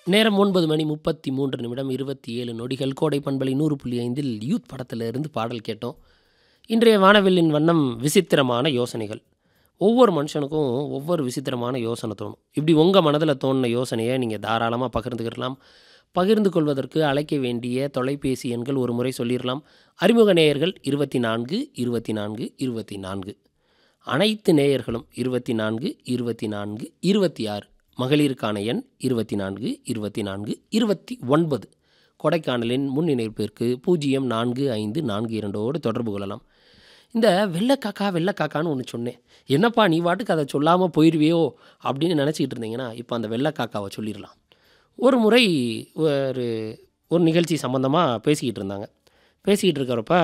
நேரம் ஒன்பது மணி முப்பத்தி மூன்று நிமிடம் இருபத்தி ஏழு நொடிகள் கோடை பண்பலை நூறு புள்ளி ஐந்தில் யூத் படத்துல இருந்து பாடல் கேட்டோம் இன்றைய வானவில்லின் வண்ணம் விசித்திரமான யோசனைகள் ஒவ்வொரு மனுஷனுக்கும் ஒவ்வொரு விசித்திரமான யோசனை தோணும் இப்படி உங்கள் மனதில் தோணின யோசனையை நீங்கள் தாராளமாக பகிர்ந்துக்கிடலாம் பகிர்ந்து கொள்வதற்கு அழைக்க வேண்டிய தொலைபேசி எண்கள் ஒரு முறை சொல்லிடலாம் அறிமுக நேயர்கள் இருபத்தி நான்கு இருபத்தி நான்கு இருபத்தி நான்கு அனைத்து நேயர்களும் இருபத்தி நான்கு இருபத்தி நான்கு இருபத்தி ஆறு மகளிருக்கான எண் இருபத்தி நான்கு இருபத்தி நான்கு இருபத்தி ஒன்பது கொடைக்கானலின் முன் இணைப்பிற்கு பூஜ்ஜியம் நான்கு ஐந்து நான்கு இரண்டோடு தொடர்பு கொள்ளலாம் இந்த வெள்ளைக்காக்கா வெள்ளைக்காக்கான்னு ஒன்று சொன்னேன் என்னப்பா நீ வாட்டுக்கு அதை சொல்லாமல் போயிடுவியோ அப்படின்னு நினச்சிக்கிட்டு இருந்தீங்கன்னா இப்போ அந்த வெள்ளைக்காக்காவை சொல்லிடலாம் ஒரு முறை ஒரு ஒரு நிகழ்ச்சி சம்மந்தமாக பேசிக்கிட்டு இருந்தாங்க பேசிக்கிட்டு இருக்கிறப்ப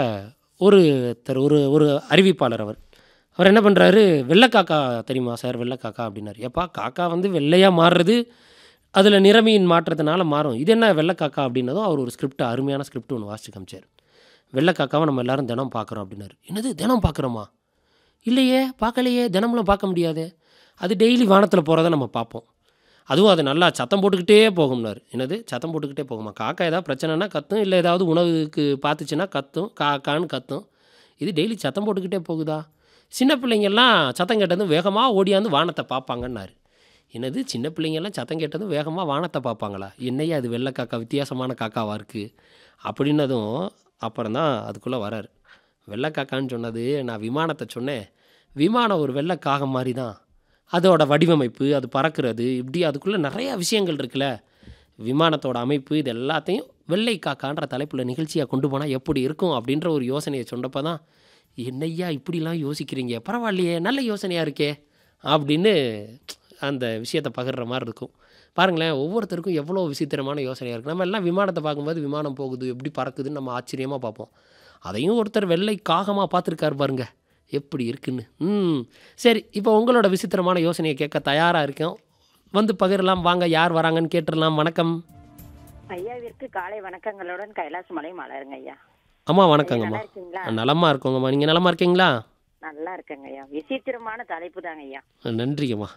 ஒருத்தர் ஒரு ஒரு அறிவிப்பாளர் அவர் அவர் என்ன பண்ணுறாரு வெள்ளைக்காக்கா தெரியுமா சார் வெள்ளைக்காக்கா அப்படின்னாரு ஏப்பா காக்கா வந்து வெள்ளையாக மாறுறது அதில் நிறமியின் மாற்றத்தினால மாறும் இது என்ன வெள்ளைக்காக்கா அப்படின்னதும் அவர் ஒரு ஸ்கிரிப்ட் அருமையான ஸ்கிரிப்ட் ஒன்று வாசிச்சு காமிச்சார் வெள்ளைக்காக்காவை நம்ம எல்லாரும் தினம் பார்க்குறோம் அப்படின்னாரு என்னது தினம் பார்க்குறோமா இல்லையே பார்க்கலையே தினம்லாம் பார்க்க முடியாதே அது டெய்லி வானத்தில் போகிறத நம்ம பார்ப்போம் அதுவும் அது நல்லா சத்தம் போட்டுக்கிட்டே போகும்னாரு என்னது சத்தம் போட்டுக்கிட்டே போகுமா காக்கா ஏதாவது பிரச்சனைனா கத்தும் இல்லை ஏதாவது உணவுக்கு பார்த்துச்சுன்னா கத்தும் காக்கான்னு கத்தும் இது டெய்லி சத்தம் போட்டுக்கிட்டே போகுதா சின்ன பிள்ளைங்கெல்லாம் சத்தம் கேட்டதும் வேகமாக ஓடியாந்து வானத்தை பார்ப்பாங்கன்னாரு என்னது சின்ன பிள்ளைங்கெல்லாம் சத்தம் கேட்டதும் வேகமாக வானத்தை பார்ப்பாங்களா என்னையா அது வெள்ளை காக்கா வித்தியாசமான காக்காவாக இருக்குது அப்படின்னதும் அப்புறம் தான் அதுக்குள்ளே வராரு வெள்ளை காக்கான்னு சொன்னது நான் விமானத்தை சொன்னேன் விமானம் ஒரு வெள்ளை காகம் மாதிரி தான் அதோட வடிவமைப்பு அது பறக்கிறது இப்படி அதுக்குள்ளே நிறையா விஷயங்கள் இருக்குல்ல விமானத்தோட அமைப்பு இது எல்லாத்தையும் வெள்ளை காக்கான்ற தலைப்பில் நிகழ்ச்சியாக கொண்டு போனால் எப்படி இருக்கும் அப்படின்ற ஒரு யோசனையை சொன்னப்போ தான் என்னய்யா இப்படிலாம் யோசிக்கிறீங்க பரவாயில்லையே நல்ல யோசனையாக இருக்கே அப்படின்னு அந்த விஷயத்தை பகிர்ற மாதிரி இருக்கும் பாருங்களேன் ஒவ்வொருத்தருக்கும் எவ்வளோ விசித்திரமான யோசனையாக இருக்குது நம்ம எல்லாம் விமானத்தை பார்க்கும்போது விமானம் போகுது எப்படி பறக்குதுன்னு நம்ம ஆச்சரியமாக பார்ப்போம் அதையும் ஒருத்தர் வெள்ளை காகமாக பார்த்துருக்காரு பாருங்க எப்படி இருக்குன்னு ம் சரி இப்போ உங்களோட விசித்திரமான யோசனையை கேட்க தயாராக இருக்கோம் வந்து பகிரலாம் வாங்க யார் வராங்கன்னு கேட்டுடலாம் வணக்கம் ஐயாவிற்கு காலை வணக்கங்களுடன் கைலாச மலை மலருங்க ஐயா அம்மா ஐயா, வணக்கங்கம்மா நல்லா இருக்கீங்களா நலமாக இருக்கோங்கம்மா நீங்கள் நலமாக இருக்கீங்களா நல்லா இருக்கேங்க ஐயா விசித்திரமான தலைப்பு தாங்க ஐயா நன்றிங்கம்மா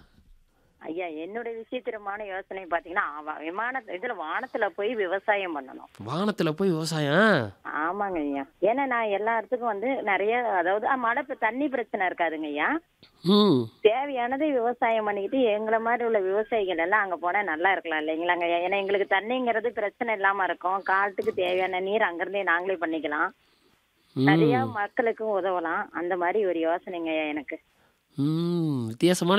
ஐயா என்னோட விசித்திரமான யோசனை பாத்தீங்கன்னா அவ- விமான இதுல வானத்துல போய் விவசாயம் பண்ணணும் வானத்தில் போய் விவசாயம் ஆமாங்க ஐயா ஏன்னா நான் எல்லா இடத்துக்கும் வந்து நிறைய அதாவது ஆ, மழை பெ- தண்ணி பிரச்சனை இருக்காதுங்க ஐயா ம் தேவையானதை விவசாயம் பண்ணிக்கிட்டு எங்களை மாதிரி உள்ள விவசாயிகள் எல்லாம் அங்க போனா நல்லா இருக்கலாம் இல்லைங்களாங்க ஐயா ஏன்னா எங்களுக்கு தண்ணிங்கிறது பிரச்சனை இல்லாம இருக்கும் காலத்துக்கு தேவையான நீர் அங்கிருந்தே நாங்களே பண்ணிக்கலாம் நிறைய மக்களுக்கும் உதவலாம் அந்த மாதிரி ஒரு யோசனைங்க ஐயா எனக்கு ம் வித்தியாசமான